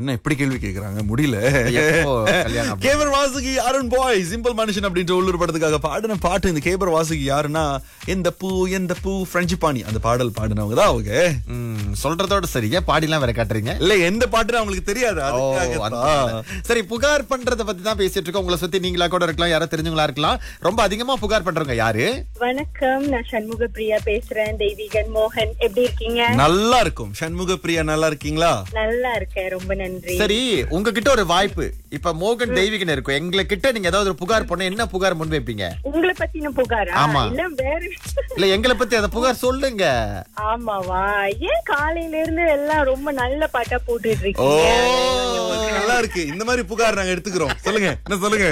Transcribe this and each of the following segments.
என்ன இப்படி கேள்வி கேக்குறாங்க முடியல எப்போ கல்யாணம் அப்படி? கேபர் வாசுகி அருண் பாய் சிம்பிள் மனுஷன் அப்படின்ற உள்ளூர் படத்துக்காக பாடின பாட்டு இந்த கேபர் வாசுகி யாருன்னா எந்த பூ எந்த பூ பிரெஞ்சு பாணி அந்த பாடல் பாடினவங்க தான் அவங்க ம், சொல்றதோட சரி ஏன் பாடிலாம் வேற காட்டுறீங்க இல்ல எந்த பாட்டுன்னு அவங்களுக்கு தெரியாது ஓ, அதுக்காகத்தான். அதனால. சரி புகார் பண்றத பத்தி தான் பேசிட்டு இருக்கோம் உங்களை சுத்தி நீங்களா கூட இருக்கலாம் யாரோ தெரிஞ்சவங்களா இருக்கலாம் ரொம்ப அதிகமா புகார் பண்றவங்க யாரு வணக்கம் நான் சண்முக பிரியா பேசுறேன் தெய்வீகன் மோகன் எப்படி இருக்கீங்க நல்லா இருக்கும் சண்முக பிரியா நல்லா இருக்கீங்களா நல்லா இருக்கேன் ரொம்ப நன்றி சரி உங்ககிட்ட ஒரு வாய்ப்பு இப்ப மோகன் தெய்வீகன் இருக்கும் எங்களை கிட்ட நீங்க ஏதாவது ஒரு புகார் பண்ண என்ன புகார் முன் வைப்பீங்க உங்களை பத்தின புகாரா ஆமா. இல்ல வேற இல்ல எங்களை பத்தி அந்த புகார் சொல்லுங்க ஆமாவா ஏன் காலையில இருந்து எல்லாம் ரொம்ப நல்ல பாட்டா போட்டுட்டு ஓ இருக்கீங்க நல்லா இருக்கு இந்த மாதிரி புகார் நாங்க எடுத்துக்கிறோம் சொல்லுங்க என்ன சொல்லுங்க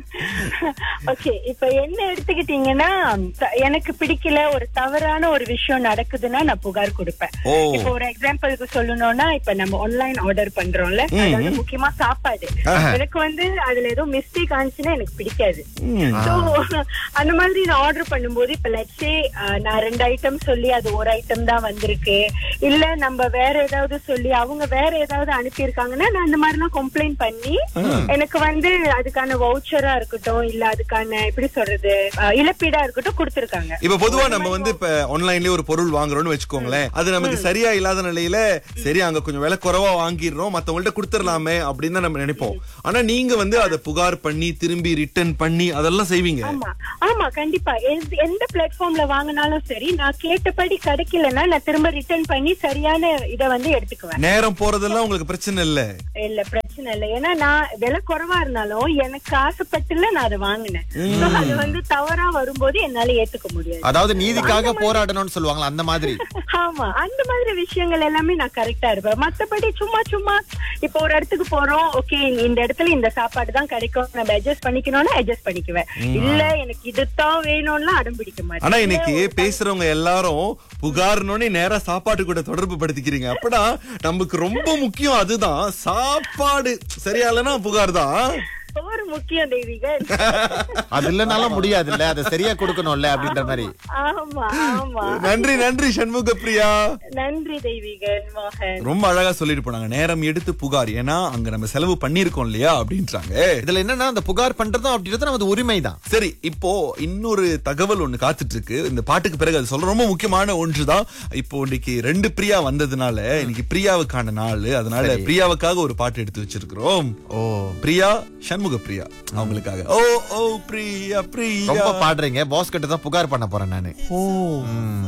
ஓகே இப்ப என்ன எடுத்துக்கிட்டீங்கன்னா த- எனக்கு பிடிக்கல ஒரு தவறான ஒரு விஷயம் நடக்குதுன்னா நான் புகார் கொடுப்பேன் ஓ. இப்போ ஒரு எக்ஸாம்பிளுக்கு சொல்லணும்னா இப்ப நம்ம ஆன்லைன் ஆர்டர் பண்றோம்ல அதாவது முக்கியமா சாப்பாடு எனக்கு வந்து அதுல ஏதோ மிஸ்டேக் ஆனிச்சுன்னா எனக்கு பிடிக்காது So, அந்த மாதிரி நான் ஆர்டர் பண்ணும்போது இப்ப லட்சே நான் ரெண்டு ஐட்டம் சொல்லி அது ஒரு ஐட்டம் தான் வந்திருக்கு இல்ல நம்ம வேற ஏதாவது சொல்லி அவங்க வேற ஏதாவது அனுப்பியிருக்காங்கன்னா நான் அந்த மாதிரி எல்லாம் கம்ப்ளைண்ட் பண்ணி எனக்கு வந்து அதுக்கான வவுச்சரா இருக்கட்டும் இல்ல அதுக்கான எப்படி சொல்றது அஹ், இழப்பீடா இருக்கட்டும் கொடுத்திருக்காங்க இப்ப பொதுவா நம்ம வந்து இப்ப ஆன்லைன்லயே ஒரு பொருள் வாங்குறோம்னு வச்சுக்கோங்களேன் அது நமக்கு சரியா இல்லாத நிலையில சரி அங்க கொஞ்சம் விலை குறைவா வாங்கிடுறோம் மத்தவங்கள்ட்ட கொடுத்துடலாமே அப்படின்னு தான் நம்ம நினைப்போம் ஆனா நீங்க வந்து அதை புகார் பண்ணி திரும்பி ரிட்டர்ன் பண்ணி அதெல்லாம் செய்வீங்க ஆமா ஆமா கண்டிப்பா எந்த- எந்த பிளாட்ஃபார்ம்ல வாங்கினாலும் சரி நான் கேட்டபடி கிடைக்கலன்னா நான் திரும்ப ரிட்டர்ன் பண்ணி சரியான இத வந்து எடுத்துக்குவேன் நேரம் போறதெல்லாம் உங்களுக்கு பிரச்சனை இல்ல இல்ல பிரச்சனை இல்ல ஏன்னா நான் விலை குறைவா இருந்தாலும் எனக்கு ஆசைப்பட்டுல நான் அதை வாங்கினேன் So, அது வந்து தவறா வரும்போது என்னால ஏத்துக்க முடியாது அதாவது நீதிக்காக போராடணும்னு சொல்லுவாங்களா அந்த மாதிரி ஆமா அந்த மாதிரி விஷயங்கள் எல்லாமே நான் கரெக்டா இருப்பேன் மத்தபடி சும்மா சும்மா இப்போ ஒரு இடத்துக்கு போறோம் ஓகே இந்த இடத்துல இந்த சாப்பாடு தான் கிடைக்கும் நம்ம அட்ஜஸ்ட் பண்ணிக்கணும்னா அட்ஜஸ்ட் பண்ணிக்குவேன் இல்ல எனக்கு இதுதான் வேணும்னா அடம் பிடிக்க மாட்டேன் ஆனா இன்னைக்கு பேசுறவங்க எல்லாரும் புகார்னோடனே நேரா சாப்பாட்டு கூட தொடர்பு படுத்திக்கிறீங்க அப்படா நமக்கு ரொம்ப முக்கியம் அதுதான் சாப்பாடு சரியா இல்லைன்னா புகார் தான் ஒரு முக்கியம் தெய்வீகன் அது இல்லைனாலும் முடியாது இல்ல அதை சரியா கொடுக்கணும்ல அப்படின்ற மாதிரி ஆமா ஆமா நன்றி நன்றி சண்முக பிரியா நன்றி தெய்வீகன் மோகன் ரொம்ப அழகா சொல்லிட்டு போனாங்க நேரம் எடுத்து புகார் ஏன்னா அங்க நம்ம செலவு பண்ணிருக்கோம் இல்லையா அப்படின்றாங்க இதுல என்னன்னா அந்த புகார் பண்றதும் அப்படின்றது நமது உரிமை தான் சரி இப்போ இன்னொரு தகவல் ஒண்ணு காத்துட்டு இருக்கு இந்த பாட்டுக்கு பிறகு அது சொல்ற ரொம்ப முக்கியமான ஒன்றுதான் இப்போ இன்னைக்கு ரெண்டு பிரியா வந்ததுனால இன்னைக்கு பிரியாவுக்கான நாள் அதனால பிரியாவுக்காக ஒரு பாட்டு எடுத்து வச்சிருக்கிறோம் ஓ பிரியா சண்முக பிரியா அவங்களுக்காக ஓ ஓ பிரியா பிரியா ரொம்ப பாடுறீங்க பாஸ் கிட்ட தான் புகார் பண்ண போறேன் நானு ஓ